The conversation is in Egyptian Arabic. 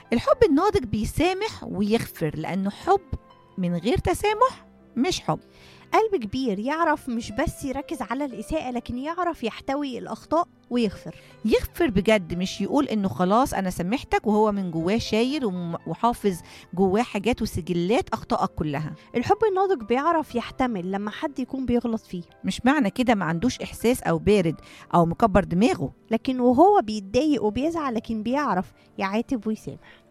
الحب الناضج بيسامح ويغفر لأنه حب من غير تسامح مش حب قلب كبير يعرف مش بس يركز على الإساءة لكن يعرف يحتوي الأخطاء ويغفر يغفر بجد مش يقول انه خلاص انا سامحتك وهو من جواه شايل وم- وحافظ جواه حاجات وسجلات اخطائك كلها الحب الناضج بيعرف يحتمل لما حد يكون بيغلط فيه مش معنى كده ما عندوش احساس او بارد او مكبر دماغه لكن وهو بيتضايق وبيزعل لكن بيعرف يعاتب ويسامح